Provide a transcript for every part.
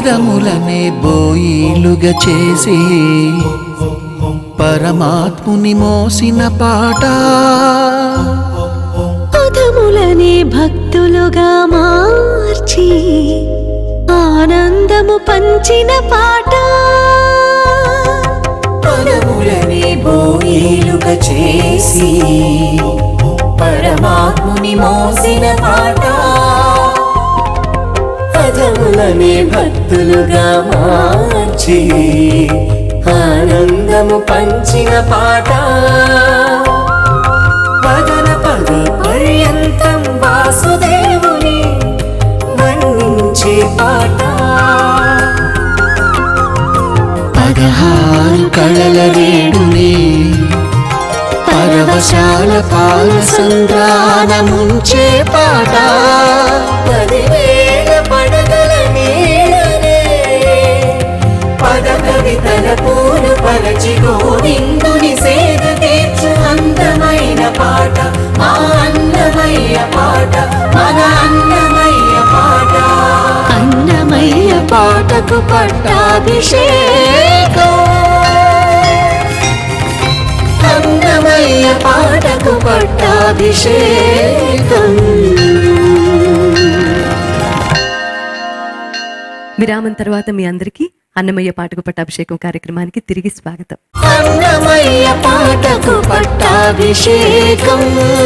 పదములనే బోయిలుగా చేసి పరమాత్ముని మోసిన పాట పదములనే భక్తులుగా మార్చి ఆనందము పంచిన పాట పదములనే బోయిలుగా చేసి పరమాత్ముని మోసిన పాట పదములనే భక్తులుగా మార్చి ఆనందము పంచిన పాట పదన పద పర్యంతం వాసుదేవుని వర్ణించే పాట పదహారు కళల రేడుని పరవశాల పాల సంద్రాన ముంచే పాట పదివేల పడగల నీడనే పద కవితల పూలు పరచి గోవిందుని సేద తీర్చు అందమైన పాట మా అన్నమయ్య పాట మన అన్నమయ్య పాట అన్నమయ్య పాటకు పట్టాభిషేకం అన్నమయ్య పాటకు పట్టాభిషేకం విరామం తర్వాత మీ అందరికీ అన్నమయ్య పాటకు పట్టాభిషేకం కార్యక్రమానికి తిరిగి స్వాగతం అన్నమయ్య పాటకు పట్టాభిషేకం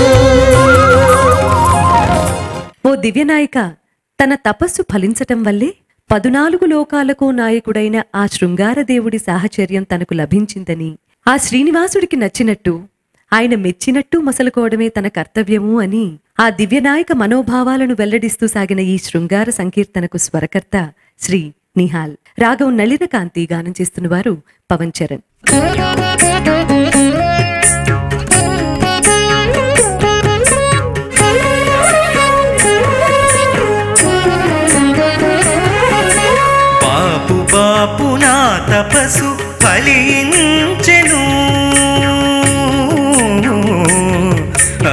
ఓ దివ్యనాయిక తన తపస్సు ఫలించటం వల్లే పదునాలుగు లోకాలకు నాయకుడైన ఆ శృంగారదేవుడి సాహచర్యం తనకు లభించిందని ఆ శ్రీనివాసుడికి నచ్చినట్టు ఆయన మెచ్చినట్టు మసలుకోవడమే తన కర్తవ్యము అని ఆ దివ్యనాయక మనోభావాలను వెల్లడిస్తూ సాగిన ఈ శృంగార సంకీర్తనకు స్వరకర్త శ్రీ నిహాల్ రాగం నళిన కాంతి గానం చేస్తున్న వారు పవన్ చరణ్ పాపు బాపు నా తపసు ఫలించెను ఆ.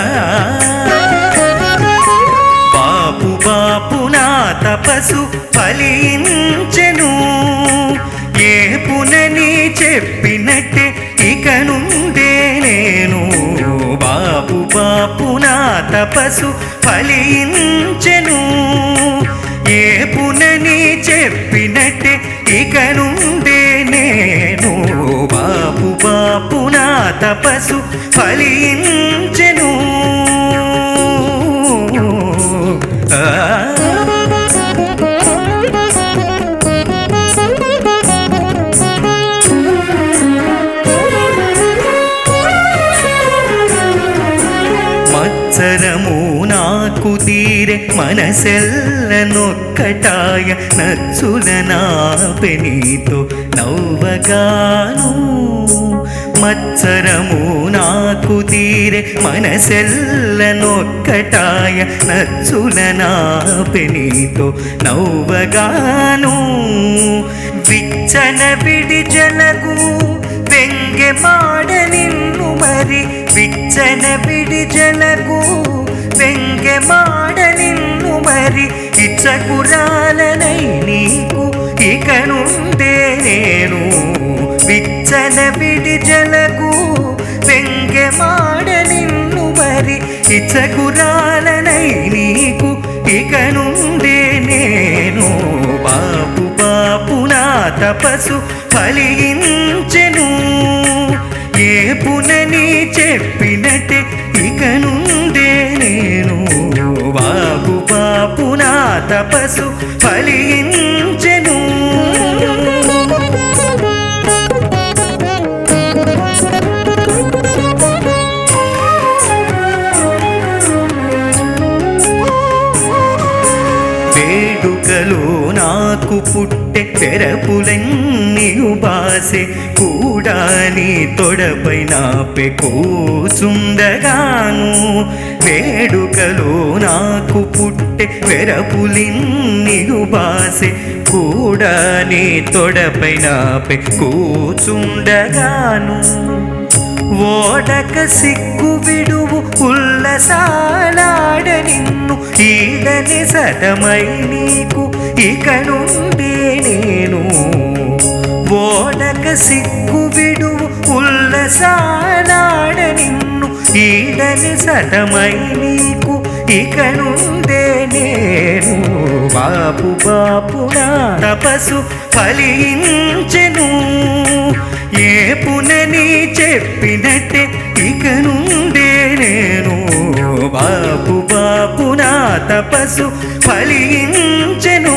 బాపు బాపు నా తపసు ఫలించెను ఏ పునని చెప్పినట్టే ఇక నుండే నేను బాపు బాపు నా తపసు ఫలించెను ఏ పునని చెప్పినట్టే ఇక నుండే నేను బాపు బాపు నా తపసు ఫలించెను ఆ మత్సరము నాకు తీరే మనసెల్ల నొక్కటాయ నచ్చుల నా పెనీతో నవ్వగాను మత్సరము నాకు తీరే మనసెల్ల నొక్కటాయ నచ్చుల నా పెనీతో నవ్వగాను విచ్చన విడి జలగు ವ್ಯಂಗ್ಯ ಮಾಡ ನಿನ್ನು ಮರಿ ವಿಚ್ಚನ ಬಿಡಿ ಜಲಗು ವ್ಯಂಗ್ಯ ಮಾಡ ನಿನ್ನು ಮರಿ ఇచ్చకురాలనై నీకు ఇక నుండే నేను విచ్చన విడి జలగు వ్యంగ్యమాడ నిన్ను మరి ఇచ్చకురాలనై నీకు ఇక నుండే నేను బాపు బాపు నా తపసు ఫలించెను ఏ పునని చెప్పినట్టే ఇక నుండే నేను బాపు బాపు నా తపసు ఫలించెను వేడుకలో నాకు పుట్టె తెరపులన్నీయు బాసే కూడా నీ తొడపై నాపె కూచుండగాను వేడుకలో నాకు పుట్టె వెరపులిన్నీయు బాసే కూడా నీ తొడపై నాపె కూచుండగాను ఓడక సిగ్గు విడువు ఉల్లసాలాడ నిన్ను ఈడని సతమై నీకు ఇక నుండి సిక్కు విడువు ఉల్లసానాడ నిన్ను ఈడని సతమై నీకు ఇక నుండే నేను బాపు బాపు నా తపసు ఫలించెను ఏ పునని చెప్పినట్టే ఇక నుండే నేను బాపు బాపు నా తపసు ఫలించెను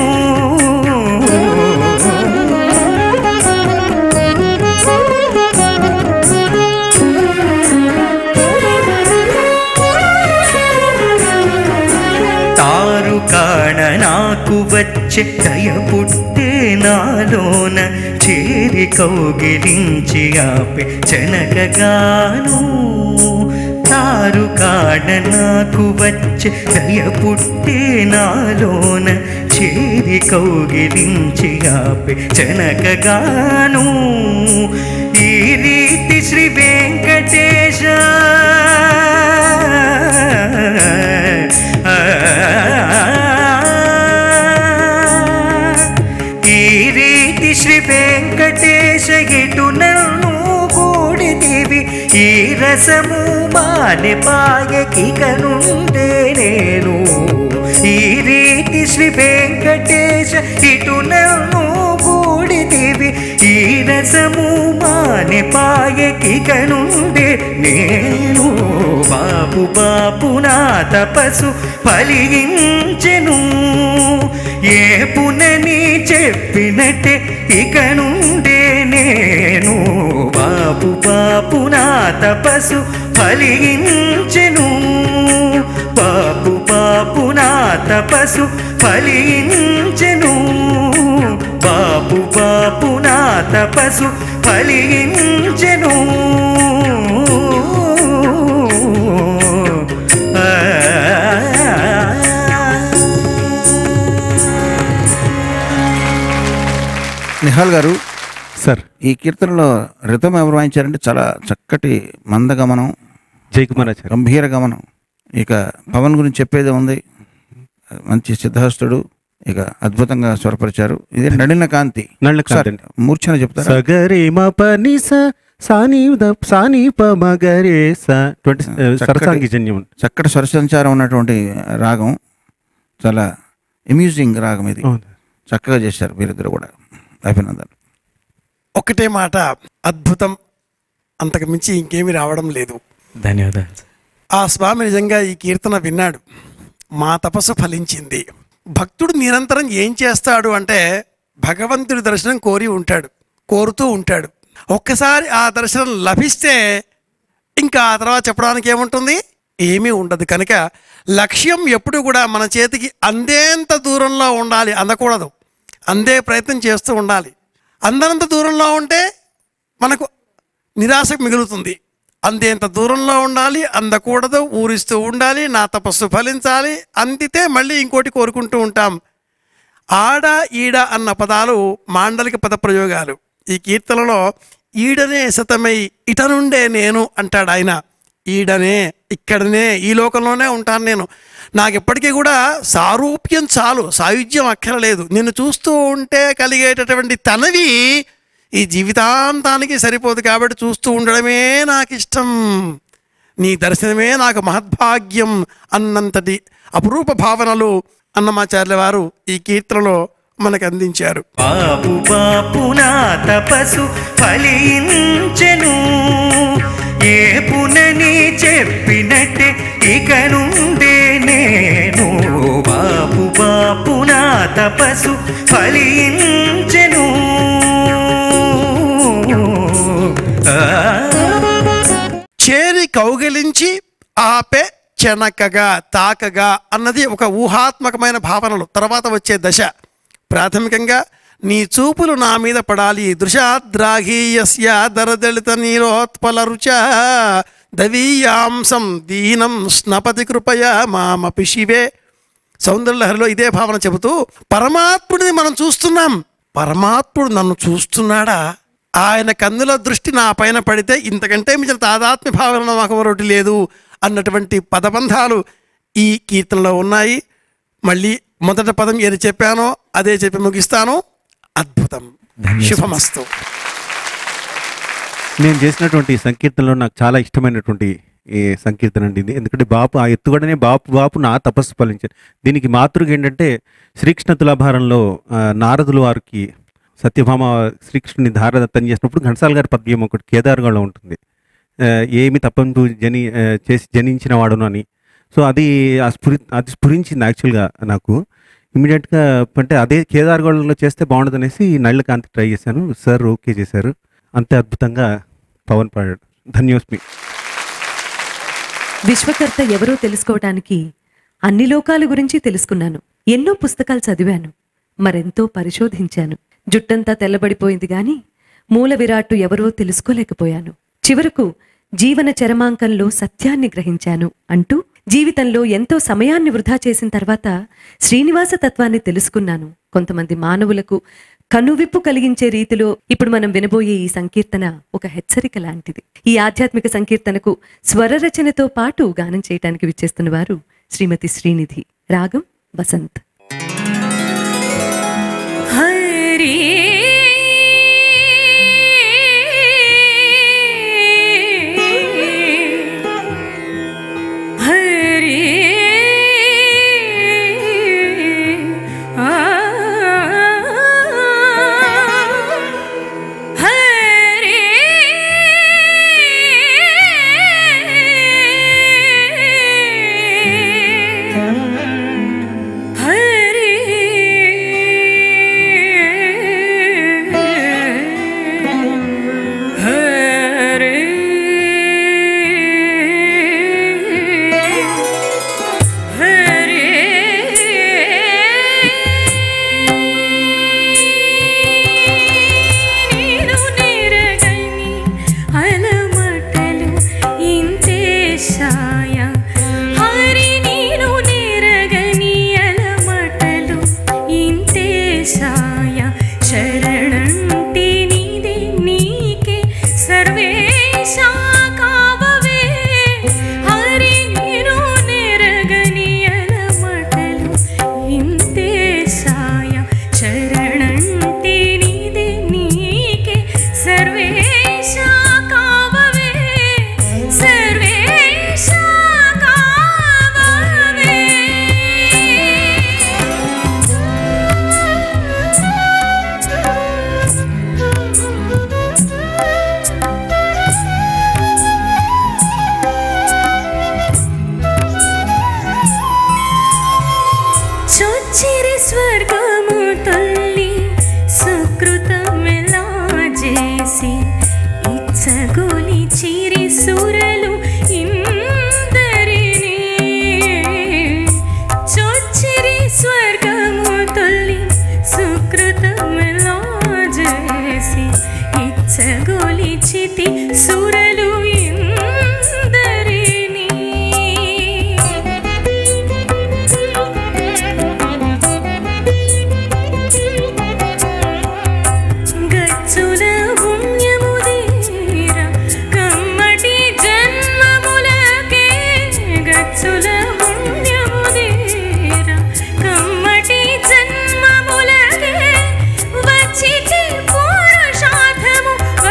తారు కాణ నాకు వచ్చే దయ పుట్టే నాలోన చేరి కౌగిలించి ఆపే చెనకగాను తారు కాడ నాకు వచ్చే దయ పుట్టే నాలోన చేరి కౌగిలించి ఆపే చెనకగాను ఈ రీతి శ్రీ వెంకటేశ ఈ రీతి శ్రీ వెంకటేశ ఎటు నన్ను కూడిదివి ఈ రసము మాని పాయకి కనుండే నేను ఈ రీతి శ్రీ వెంకటేశ ఇటు నన్ను కూడిదివి ఈ రసము మాని పాయకి కనుండే నేను బాపు బాపు నా తపసు ఫలించెను ఏ పునని చెప్పినట్టే ఇక నుండే నేను బాపు బాపు నా తపసు ఫలించెను బాపు బాపు నా తపసు ఫలించెను బాపు బాపు నా తపసు ఫలించెను నిహాల్ గారు సార్ ఈ కీర్తనలో రితం ఎవరు వాయించారంటే చాలా చక్కటి మందగమనం జయకుమార్ ఆచార్య గంభీర గమనం ఇక పవన్ గురించి చెప్పేదే ఉంది మంచి సిద్ధహస్తుడు ఇక అద్భుతంగా స్వరపరిచారు ఇది నడిన కాంతి నడిన కాంతి ఒకసారి అండి. మూర్ఛన చెప్తారా సగరే మ పని స సాని ద సాని ప మగరే స ట్వంటీ చక్కటి- సరసాంగి జన్యం చక్కటి స్వర సంచారం ఉన్నటువంటి రాగం చాలా అమ్యూజింగ్ రాగం ఇది అవును. చక్కగా చేశారు వీరిద్దరు కూడా అభినందన ఒకటే మాట అద్భుతం అంతకు మించి ఇంకేమీ రావడం లేదు ధన్యవాదాలు ఆ స్వామి నిజంగా ఈ కీర్తన విన్నాడు మా తపస్సు ఫలించింది భక్తుడు నిరంతరం ఏం చేస్తాడు అంటే భగవంతుడి దర్శనం కోరి ఉంటాడు కోరుతూ ఉంటాడు ఒక్కసారి ఆ దర్శనం లభిస్తే ఇంకా ఆ తర్వాత చెప్పడానికి ఏముంటుంది ఏమీ ఉండదు కనుక లక్ష్యం ఎప్పుడు కూడా మన చేతికి అందేంత దూరంలో ఉండాలి అందకూడదు అందే ప్రయత్నం చేస్తూ ఉండాలి అందనంత దూరంలో ఉంటే మనకు నిరాశ మిగులుతుంది అందేంత దూరంలో ఉండాలి అందకూడదు ఊరిస్తూ ఉండాలి నా తపస్సు ఫలించాలి అందితే మళ్ళీ ఇంకోటి కోరుకుంటూ ఉంటాం ఆడ ఈడ అన్న పదాలు మాండలిక పద ప్రయోగాలు ఈ కీర్తనలో ఈడనే శతమై ఇట నుండే నేను అంటాడు ఆయన ఈడనే ఇక్కడనే ఈ లోకంలోనే ఉంటాను నేను నాకు ఎప్పటికీ కూడా సారూప్యం చాలు సాయుధ్యం అక్కరలేదు నిన్ను చూస్తూ ఉంటే కలిగేటటువంటి తనవి ఈ జీవితాంతానికి సరిపోదు కాబట్టి చూస్తూ ఉండడమే నాకు ఇష్టం నీ దర్శనమే నాకు మహద్భాగ్యం అన్నంతటి అపురూప భావనలు అన్నమాచార్యుల వారు ఈ కీర్తనలో మనకు అందించారు బాపు బాపు నా తపసు ఫలించెను ఏ పునని చెప్పినట్టే ఇక నుండే నేను బాపు బాపు నా తపసు ఫలించెను ఆ చేరి కౌగిలించి ఆపే చెనకగా తాకగా అన్నది ఒక ఊహాత్మకమైన భావనలు తర్వాత వచ్చే దశ ప్రాథమికంగా నీ చూపులు నా మీద పడాలి దృశాద్రాఘీయస్య దరదళిత నీరోత్పల రుచ దవీయాంసం దీనం స్నపతి కృపయ మామపి శివే సౌందర్యలహరిలో ఇదే భావన చెబుతూ పరమాత్ముడిని మనం చూస్తున్నాం పరమాత్ముడు నన్ను చూస్తున్నాడా ఆయన కన్నుల దృష్టి నా పైన పడితే ఇంతకంటే మించిన తాదాత్మ్య భావన మాకు మరొకటి లేదు అన్నటువంటి పదబంధాలు ఈ కీర్తనలో ఉన్నాయి మళ్ళీ మొదటి పదం ఏది చెప్పానో అదే చెప్పి ముగిస్తాను అద్భుతం శుభమస్తు నేను చేసినటువంటి ఈ సంకీర్తనలో నాకు చాలా ఇష్టమైనటువంటి ఈ సంకీర్తన అండి ఇది ఎందుకంటే బాపు ఆ ఎత్తుగడనే బాపు బాపు నా తపస్సు ఫలించారు దీనికి మాతృగా ఏంటంటే శ్రీకృష్ణ తులాభారంలో ఆ, నారదులు వారికి సత్యభామ శ్రీకృష్ణుని ధారదత్తం చేసినప్పుడు ఘంటసాల గారి పద్యం ఒకటి కేదార్గంలో ఉంటుంది ఆ, ఏమి తప్పంటూ జని ఆ, చేసి జనించిన వాడును అని సో అది ఆ స్ఫురి అది స్ఫురించింది యాక్చువల్గా నాకు ఇమీడియట్గా అంటే అదే కేదార్గఢ్లో చేస్తే బాగుండదు అనేసి నళ్ళకాంతి ట్రై చేశాను సార్ ఓకే చేశారు అంతే అద్భుతంగా పవన్ పాడాడు ధన్యోస్మి విశ్వకర్త ఎవరో తెలుసుకోవటానికి అన్ని లోకాల గురించి తెలుసుకున్నాను ఎన్నో పుస్తకాలు చదివాను మరెంతో పరిశోధించాను జుట్టంతా తెల్లబడిపోయింది గాని మూల విరాట్టు ఎవరో తెలుసుకోలేకపోయాను చివరకు జీవన చరమాంకంలో సత్యాన్ని గ్రహించాను అంటూ జీవితంలో ఎంతో సమయాన్ని వృధా చేసిన తర్వాత శ్రీనివాస తత్వాన్ని తెలుసుకున్నాను కొంతమంది మానవులకు కనువిప్పు కలిగించే రీతిలో ఇప్పుడు మనం వినబోయే ఈ సంకీర్తన ఒక హెచ్చరిక లాంటిది ఈ ఆధ్యాత్మిక సంకీర్తనకు స్వర రచనతో పాటు గానం చేయటానికి విచ్చేస్తున్న వారు శ్రీమతి శ్రీనిధి రాగం వసంత్ హరి హరి ఆ హరి హరి హరి హరి ನೀನು ನೆರಗನಿ ಅಲಮಟಲು ಇಂತೆ ಸಾಯ ಹರಿ ನೀನು ನೆರಗನಿ ಅಲಮಟಲು ಇಂತೆ ಸಾಯ ಶರಣಂಟಿ ನೀದೆ ನೀಕೆ ಸರ್ವೇಶ ಕಾವವೇ ಹರಿ ನೀನು ನೆರಗನಿ ಅಲಮಟಲು ಇಂತೆ ಸಾಯ ಶರಣಂಟಿ ನೀದೆ ನೀಕೆ ಸರ್ವೇಶ ಕಾವವೇ ಸರ್ವೇಶ ಕಾವವೇ చొచ్చిరి స్వర్గము తల్లి సుకృతమెలా చేసి ఇచ్చగోలి చిరి సురలు ఇందరిని చొచ్చిరి స్వర్గము తల్లి సుకృతమెలా చేసి ఇచ్చగోలి చితి సురలు ఇందరిని గచ్చుల పుణ్యముదీర కమ్మటి జన్మములకే గచ్చుల పుణ్యముదీర కమ్మటి జన్మములకే వచ్చితి పురుషార్థము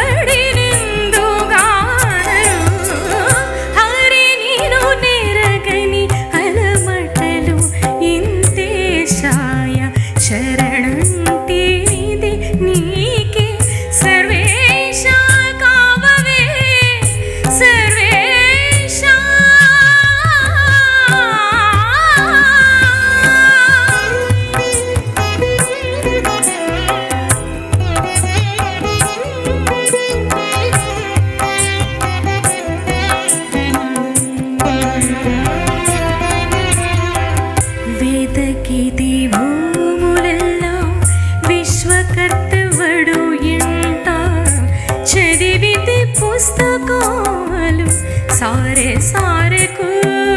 పడినిందుగానరు హరి నీను నెరగని అలమటలు ఇంతే సాయ శరణంటి నీది నీకే సర్వేశ కావవే సర్వేశ వేదకిది భూములెల్లా విశ్వకర్తవడు ఎంట చదివితే పుస్తకాలు సారే సారెకు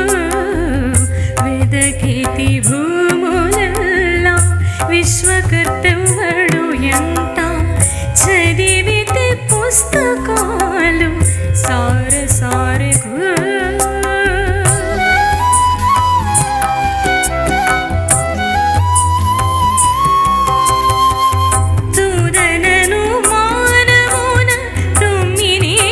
వేదకిది భూములెల్లా విశ్వకర్తవడు ఎంట చదివితే పుస్తకాలు సార సారెకు తూదనను మానవున తుమ్మిని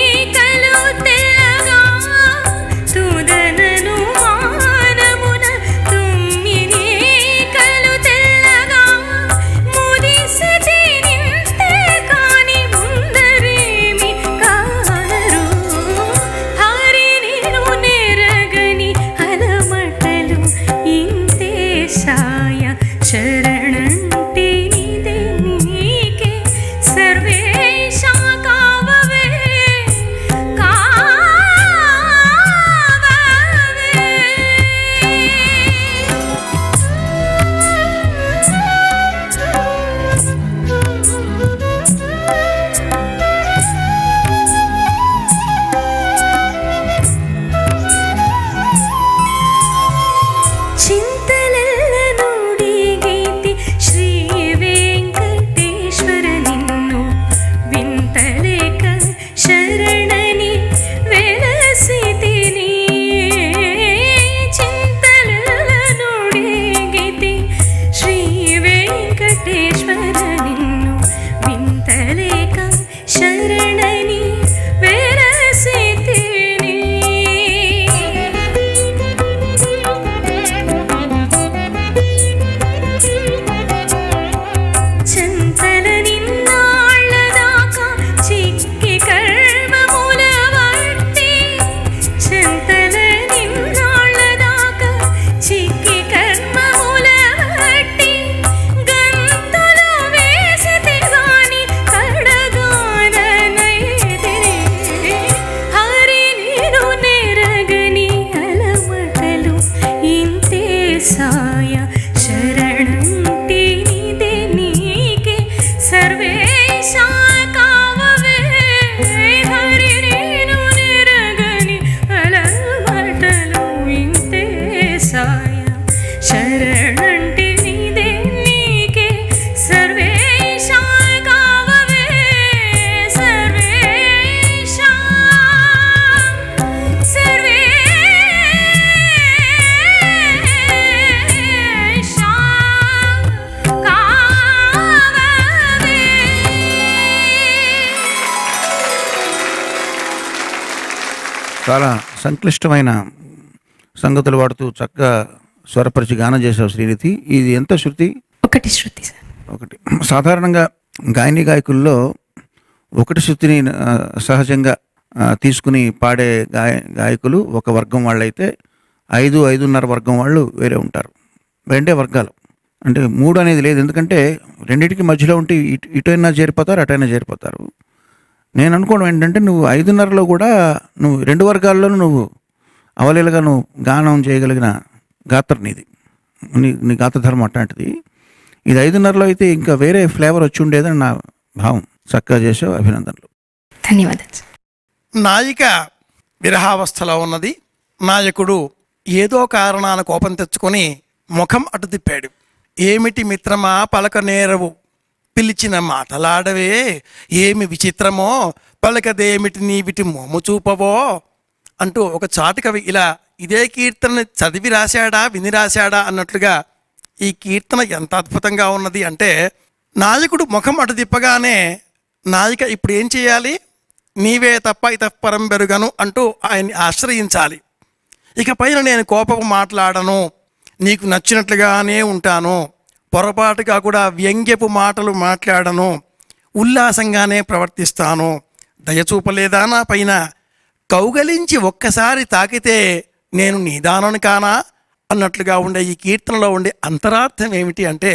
చాలా సంక్లిష్టమైన సంగతులు వాడుతూ చక్కగా స్వరపరిచి గానం చేసావు శ్రీనిధి ఇది ఎంత శృతి ఒకటి శృతి సార్ ఒకటి సాధారణంగా గాయని గాయకుల్లో ఒకటి శృతిని ఆ, సహజంగా ఆ, తీసుకుని పాడే గాయ గాయకులు ఒక వర్గం వాళ్ళైతే ఐదు ఐదున్నర వర్గం వాళ్ళు వేరే ఉంటారు రెండే వర్గాలు అంటే మూడు అనేది లేదు ఎందుకంటే రెండింటికి మధ్యలో ఉంటే ఇటు ఇటైనా చేరిపోతారు అటైనా చేరిపోతారు నేను అనుకోవడం ఏంటంటే నువ్వు ఐదున్నరలో కూడా నువ్వు రెండు వర్గాల్లోనూ నువ్వు అవలీలగా నువ్వు గానం చేయగలిగిన గాత్ర నీది నీ నీ గాత్రధర్మం అట్లాంటిది ఇది ఐదున్నరలో అయితే ఇంకా వేరే ఫ్లేవర్ వచ్చి ఉండేదని నా భావం చక్కగా చేసావు అభినందనలు ధన్యవాదాలు సార్ నాయిక విరహావస్థలో ఉన్నది నాయకుడు ఏదో కారణాన కోపం తెచ్చుకొని ముఖం అటు తిప్పాడు ఏమిటి మిత్రమా పలక నేరవు పిలిచిన మాటలాడవే ఏమి విచిత్రమో పలకదేమిటి నీవిటి మోము చూపవో అంటూ ఒక చాటు కవి ఇలా ఇదే కీర్తనని చదివి రాశాడా విని రాశాడా అన్నట్లుగా ఈ కీర్తన ఎంత అద్భుతంగా ఉన్నది అంటే నాయకుడు ముఖం అటు తిప్పగానే నాయిక ఇప్పుడు ఏం చేయాలి నీవే తప్ప ఇతపరం బెరుగను అంటూ ఆయన్ని ఆశ్రయించాలి ఇక పైన నేను కోపపు మాట్లాడను నీకు నచ్చినట్లుగానే ఉంటాను పొరపాటుగా కూడా వ్యంగ్యపు మాటలు మాట్లాడను ఉల్లాసంగానే ప్రవర్తిస్తాను దయచూపలేదా నా పైన కౌగలించి ఒక్కసారి తాకితే నేను నీదానను కానా అన్నట్లుగా ఉండే ఈ కీర్తనలో ఉండే అంతరార్థం ఏమిటి అంటే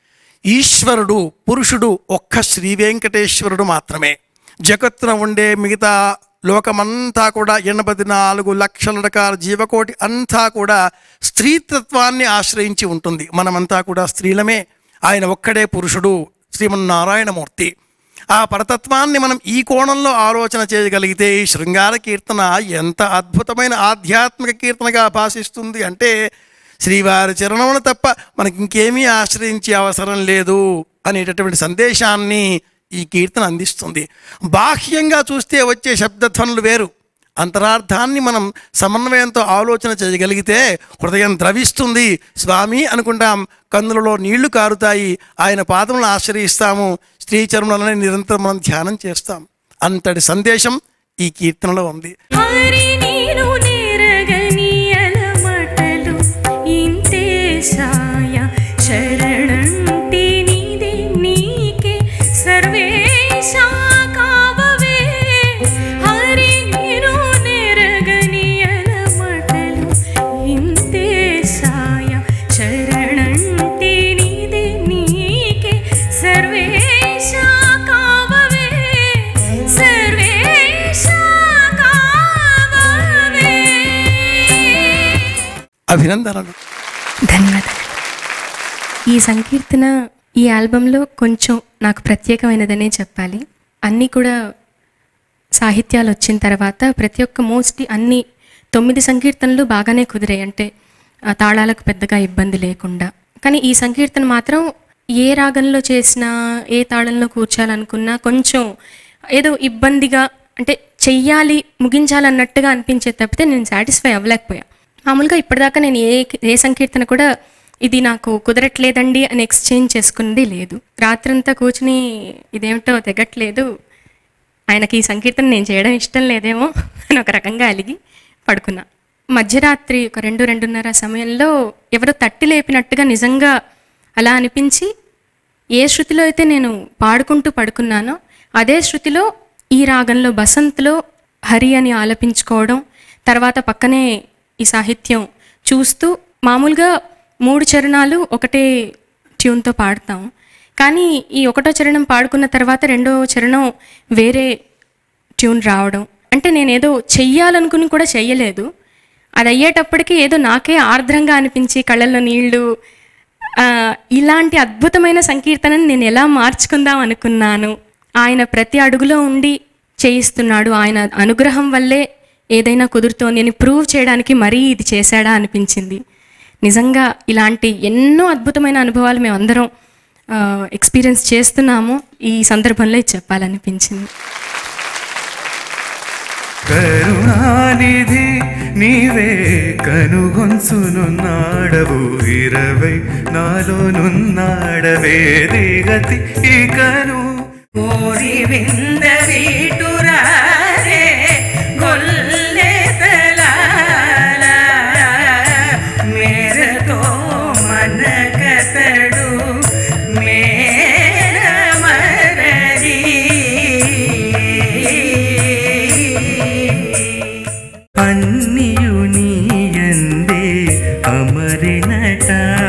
ఈశ్వరుడు పురుషుడు ఒక్క శ్రీ వెంకటేశ్వరుడు మాత్రమే జగత్తున ఉండే మిగతా లోకమంతా కూడా ఎనభై నాలుగు లక్షల రకాల జీవకోటి అంతా కూడా స్త్రీతత్వాన్ని ఆశ్రయించి ఉంటుంది మనమంతా కూడా స్త్రీలమే ఆయన ఒక్కడే పురుషుడు శ్రీమన్నారాయణమూర్తి ఆ పరతత్వాన్ని మనం ఈ కోణంలో ఆలోచన చేయగలిగితే ఈ శృంగార కీర్తన ఎంత అద్భుతమైన ఆధ్యాత్మిక కీర్తనగా భాషిస్తుంది అంటే శ్రీవారి చరణమును తప్ప మనకి ఇంకేమీ ఆశ్రయించే అవసరం లేదు అనేటటువంటి సందేశాన్ని ఈ కీర్తన అందిస్తుంది బాహ్యంగా చూస్తే వచ్చే శబ్దధ్వనులు వేరు అంతరార్థాన్ని మనం సమన్వయంతో ఆలోచన చేయగలిగితే హృదయం ద్రవిస్తుంది స్వామి అనుకుంటాం కన్నులలో నీళ్లు కారుతాయి ఆయన పాదములను ఆశ్రయిస్తాము స్త్రీ చర్మలని నిరంతరం మనం ధ్యానం చేస్తాం అంతటి సందేశం ఈ కీర్తనలో ఉంది హరి నీరు నెరగనియల మటలు ఇంతే సాయ శరణంటి నీదే నీకే సర్వేశ కావవే హరి నీరు నెరగనియల మటలు ఇంతే సాయ శరణంటి నీదే నీకే సర్వేశ కావవే సర్వేశ కావవే అభినందనలు ధన్యవాదాలు ఈ సంకీర్తన ఈ ఆల్బంలో కొంచెం నాకు ప్రత్యేకమైనదనే చెప్పాలి అన్నీ కూడా సాహిత్యాలు వచ్చిన తర్వాత ప్రతి ఒక్క మోస్ట్లీ అన్ని తొమ్మిది సంకీర్తనలు బాగానే కుదిరాయి అంటే ఆ తాళాలకు పెద్దగా ఇబ్బంది లేకుండా కానీ ఈ సంకీర్తన మాత్రం ఏ రాగంలో చేసినా ఏ తాళంలో కూర్చోాలనుకున్నా కొంచెం ఏదో ఇబ్బందిగా అంటే చెయ్యాలి ముగించాలన్నట్టుగా అనిపించే తప్పితే నేను సాటిస్ఫై అవ్వలేకపోయా మామూలుగా ఇప్పటిదాకా నేను ఏ ఏ సంకీర్తన కూడా ఇది నాకు కుదరట్లేదండి అని ఎక్స్చేంజ్ చేసుకున్నది లేదు రాత్రంతా కూర్చుని ఇదేమిటో తెగట్లేదు ఆయనకి ఈ సంకీర్తన నేను చేయడం ఇష్టం లేదేమో అని ఒక రకంగా అలిగి పడుకున్నా మధ్యరాత్రి ఒక రెండు రెండున్నర సమయంలో ఎవరో తట్టి లేపినట్టుగా నిజంగా అలా అనిపించి ఏ శృతిలో అయితే నేను పాడుకుంటూ పడుకున్నానో అదే శృతిలో ఈ రాగంలో బసంత్లో హరి అని ఆలపించుకోవడం తర్వాత పక్కనే ఈ సాహిత్యం చూస్తూ మామూలుగా మూడు చరణాలు ఒకటే ట్యూన్తో పాడతాం కానీ ఈ ఒకటో చరణం పాడుకున్న తర్వాత రెండో చరణం వేరే ట్యూన్ రావడం అంటే నేనేదో చెయ్యాలనుకుని కూడా చెయ్యలేదు అది అయ్యేటప్పటికి ఏదో నాకే ఆర్ద్రంగా అనిపించి కళ్ళల్లో నీళ్లు ఆ, ఇలాంటి అద్భుతమైన సంకీర్తనని నేను ఎలా మార్చుకుందాం అనుకున్నాను ఆయన ప్రతి అడుగులో ఉండి చేయిస్తున్నాడు ఆయన అనుగ్రహం వల్లే ఏదైనా కుదురుతోంది అని ప్రూవ్ చేయడానికి మరీ ఇది చేశాడా అనిపించింది నిజంగా ఇలాంటి ఎన్నో అద్భుతమైన అనుభవాలు మేమందరం ఎక్స్పీరియన్స్ చేస్తున్నాము ఈ సందర్భంలో ఇది చెప్పాలనిపించింది కరుణానిధి నీవే కనుగొంచునున్నాడవు ఇరవై నాలోనున్నాడవే దిగతి ఇకను కోరి విందరీటురారే గొల్లెత అన్నియు నీయందే అమరినట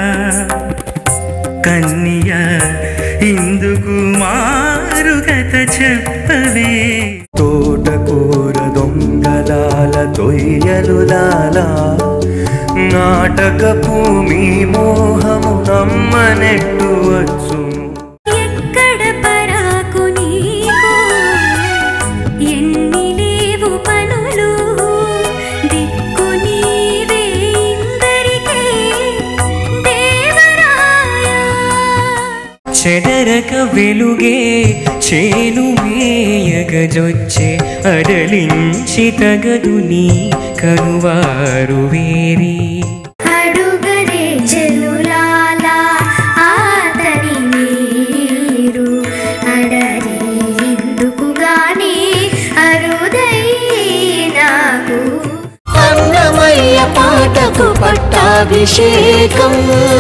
కన్య ఇందుకు మారుగత చెప్పవే తోటకూర దొంగలాల తొయ్యలులాల నాటకపు మీ మోహము నమ్మనెట్టు వచ్చును ఎక్కడ పరాకు నీకు ఎన్ని లేవు పనులు దిక్కు నీవే ఇందరికీ దేవరాయా చెదరక వెలుగే చేను మేయగజొచ్చే అడలించి తగదు నీ కనువారు వేరి అడుగరే చెలులాల ఆతని మీరు అడరి ఎందుకు గాని అరుదై నాకు అన్నమయ్య పాటకు పట్టాభిషేకం